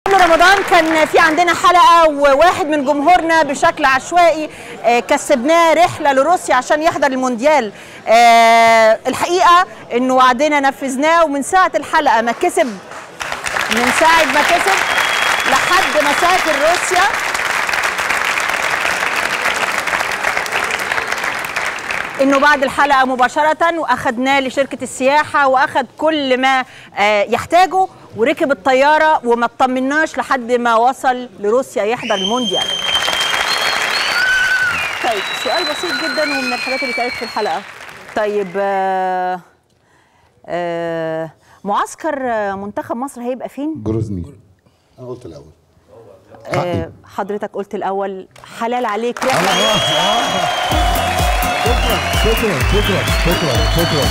قبل رمضان كان في عندنا حلقه وواحد من جمهورنا بشكل عشوائي آه، كسبناه رحله لروسيا عشان يحضر المونديال آه، الحقيقه انه وعدنا نفذناه ومن ساعه الحلقه ما كسب من ساعه ما كسب لحد ما سافر روسيا انه بعد الحلقه مباشره واخدناه لشركه السياحه واخد كل ما آه، يحتاجه وركب الطياره وما اطمناش لحد ما وصل لروسيا يحضر المونديال طيب سؤال بسيط جدا ومن الحاجات اللي اتقالت في الحلقه طيب آه آه معسكر آه، منتخب مصر هيبقى فين جروزني انا قلت الاول آه حضرتك قلت الاول حلال عليك رحله شكرا شكرا شكرا شكرا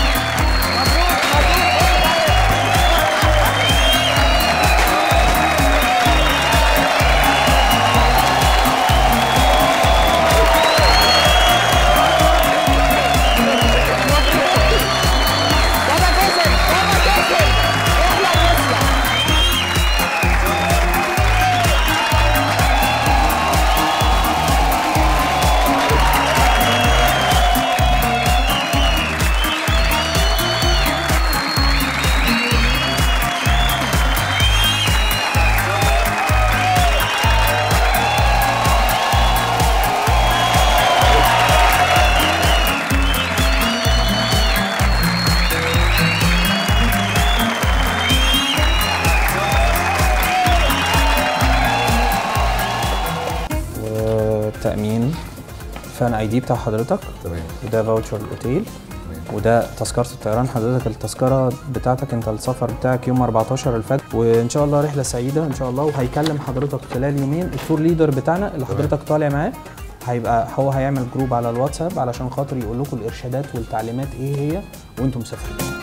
بابا كسب بابا كسب احلى روسيا وتأمين فان اي دي بتاع حضرتك تمام وده فاوتشر الاوتيل وده تذكرة الطيران حضرتك التذكرة بتاعتك انت السفر بتاعك يوم 14 الفجر وان شاء الله رحلة سعيدة ان شاء الله وهيكلم حضرتك خلال يومين التور ليدر بتاعنا اللي حضرتك طالع معاه هيبقى هو هيعمل جروب على الواتساب علشان خاطر يقول لكم الارشادات والتعليمات ايه هي وانتم مسافرين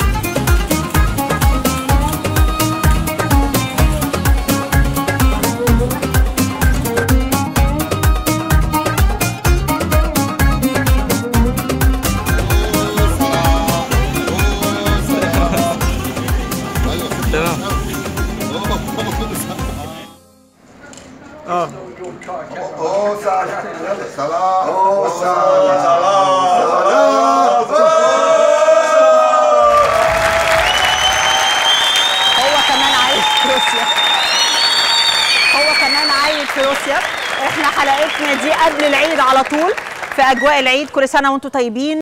هو كمان عايش في روسيا هو كمان عايش في روسيا احنا حلقتنا دي قبل العيد على طول في اجواء العيد كل سنه وانتم طيبين